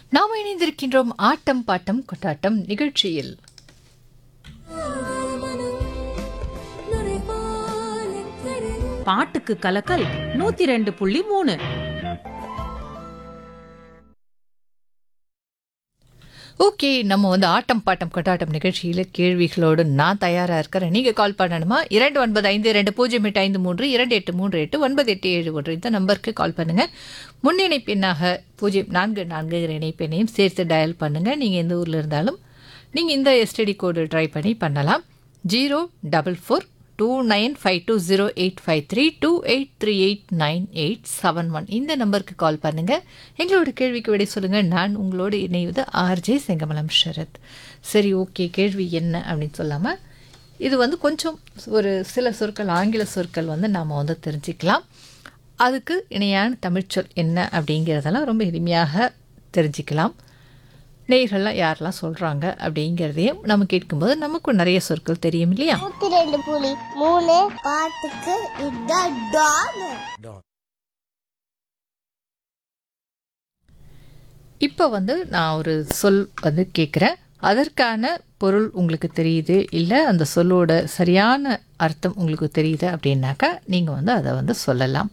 நாம் இணைந்திருக்கின்றோம் ஆட்டம் பாட்டம் கொட்டாட்டம் நிகழ்ச்சியில் பாட்டுக்கு கலக்கல் நூத்தி ரெண்டு புள்ளி மூணு ஓகே நம்ம வந்து ஆட்டம் பாட்டம் கொட்டாட்டம் நிகழ்ச்சியில் கேள்விகளோடு நான் தயாராக இருக்கிறேன் நீங்கள் கால் பண்ணணுமா இரண்டு ஒன்பது ஐந்து இரண்டு பூஜ்ஜியம் எட்டு ஐந்து மூன்று இரண்டு எட்டு மூன்று எட்டு ஒன்பது எட்டு ஏழு ஒன்று இந்த நம்பருக்கு கால் பண்ணுங்கள் முன்னிணைப்பு எண்ணாக பூஜ்ஜியம் நான்கு நான்குங்கிற இணைப்பெண்ணையும் சேர்த்து டயல் பண்ணுங்கள் நீங்கள் எந்த ஊரில் இருந்தாலும் நீங்கள் இந்த எஸ்டிடி கோடு ட்ரை பண்ணி பண்ணலாம் zero double four two nine five two zero eight five three two eight three eight nine eight seven one இந்த நம்பருக்கு கால் பண்ணுங்கள் எங்களோட கேள்விக்கு விடை சொல்லுங்கள் நான் உங்களோடு இணைவது ஆர்ஜே செங்கமலம் ஷரத் சரி ஓகே கேள்வி என்ன அப்படின்னு சொல்லாமல் இது வந்து கொஞ்சம் ஒரு சில சொற்கள் ஆங்கில சொற்கள் வந்து நாம் வந்து தெரிஞ்சுக்கலாம் அதுக்கு இணையான தமிழ்ச்சொல் என்ன அப்படிங்கிறதெல்லாம் ரொம்ப எளிமையாக தெரிஞ்சுக்கலாம் நேயர்கள்லாம் யாரெல்லாம் சொல்கிறாங்க அப்படிங்கிறதையும் நம்ம கேட்கும்போது நமக்கும் நிறைய சொற்கள் தெரியும் இல்லையா நூத்தி ரெண்டு புலி மூணு பாட்டுக்கு இதான் டான் இப்போ வந்து நான் ஒரு சொல் வந்து கேட்குறேன் அதற்கான பொருள் உங்களுக்கு தெரியுது இல்லை அந்த சொல்லோட சரியான அர்த்தம் உங்களுக்கு தெரியுது அப்படின்னாக்கா நீங்கள் வந்து அதை வந்து சொல்லலாம்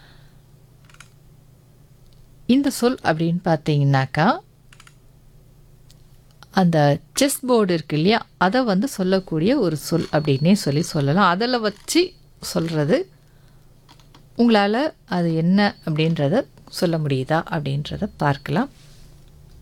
இந்த சொல் அப்படின்னு பார்த்தீங்கன்னாக்கா அந்த செஸ் போர்டு இருக்கு இல்லையா அதை வந்து சொல்லக்கூடிய ஒரு சொல் அப்படின்னே சொல்லி சொல்லலாம் அதில் வச்சு சொல்கிறது உங்களால் அது என்ன அப்படின்றத சொல்ல முடியுதா அப்படின்றத பார்க்கலாம்